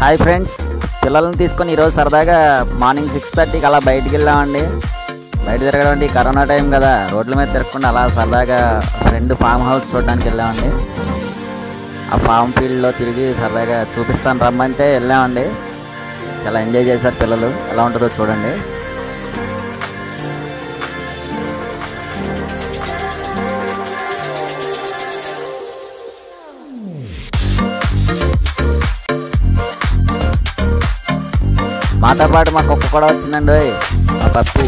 Hi friends పిల్లల్ని తీసుకొని ఈరోజు సరదాగా మార్నింగ్ సిక్స్ థర్టీకి అలా బయటికి వెళ్ళామండి బయట తిరగడం అంటే ఈ కరోనా టైం కదా రోడ్ల మీద తిరగకుండా అలా సరదాగా ఫ్రెండ్ ఫామ్ హౌస్ చూడడానికి వెళ్ళామండి ఆ ఫామ్ ఫీల్డ్లో తిరిగి సరదాగా చూపిస్తాను రమ్మంటే వెళ్ళామండి చాలా ఎంజాయ్ చేశారు పిల్లలు ఎలా ఉంటుందో చూడండి మాతో పాటు మా కుక్క కూడా వచ్చిందండి ఓయ్. మా పప్పి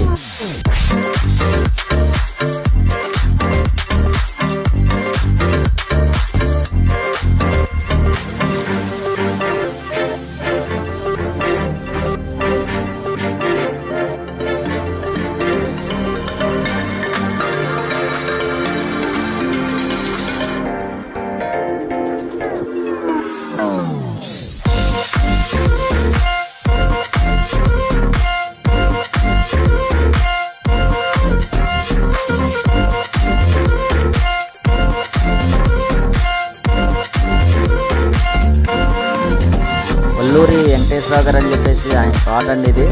ఒల్లూరి వెంకటేశ్వరరావు గారు అని చెప్పేసి ఆయన తోట అండి ఇది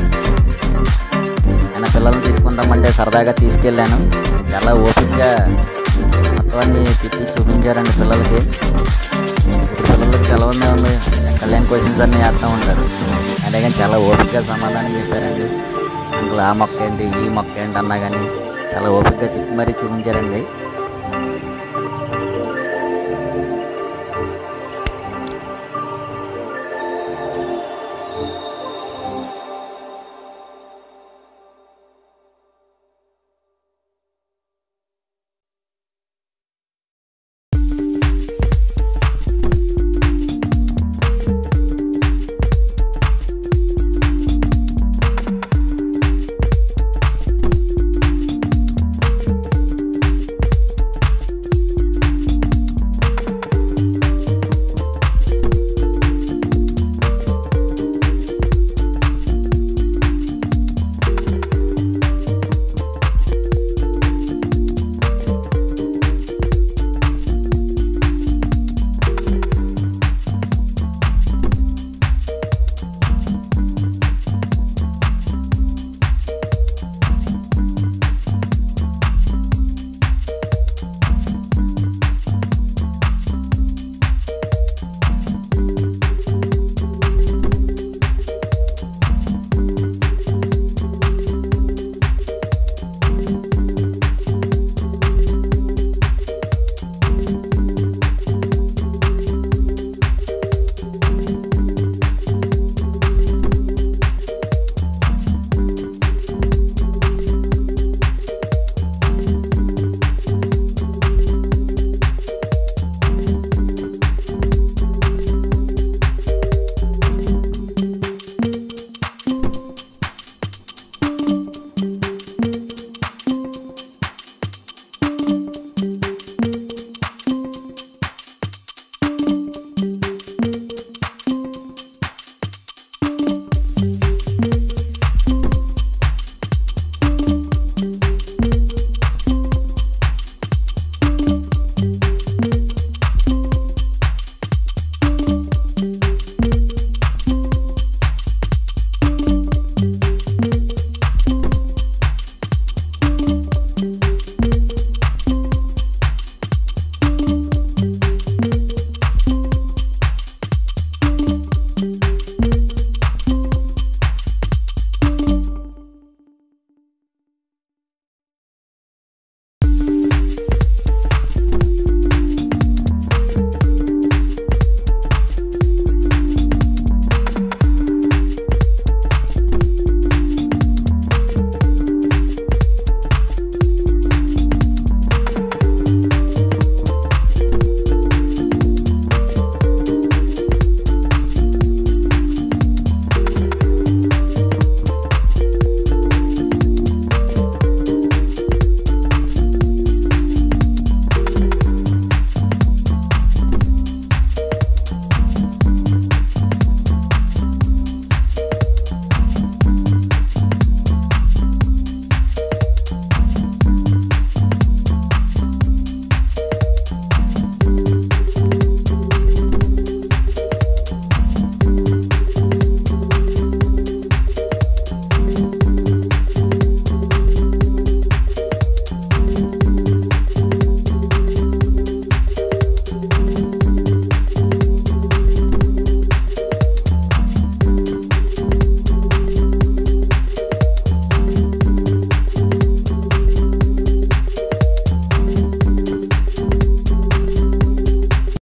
ఆయన పిల్లల్ని తీసుకుంటామంటే సరదాగా తీసుకెళ్ళాను చాలా ఓపికగా మొత్తం అన్ని తిప్పి చూపించారండి పిల్లలకి ఇప్పుడు పిల్లలకి తెలవనే ఉంది కళ్యాణ్ క్వశ్చన్స్ అన్నీ వేస్తూ ఉంటారు అంటే కానీ చాలా ఓపికగా సమాధానం చెప్పారండి ఇంకా ఆ మొక్క ఏంటి ఈ మొక్క ఏంటి అన్నా కానీ చాలా ఓపికగా తిప్పి మరీ చూపించారండి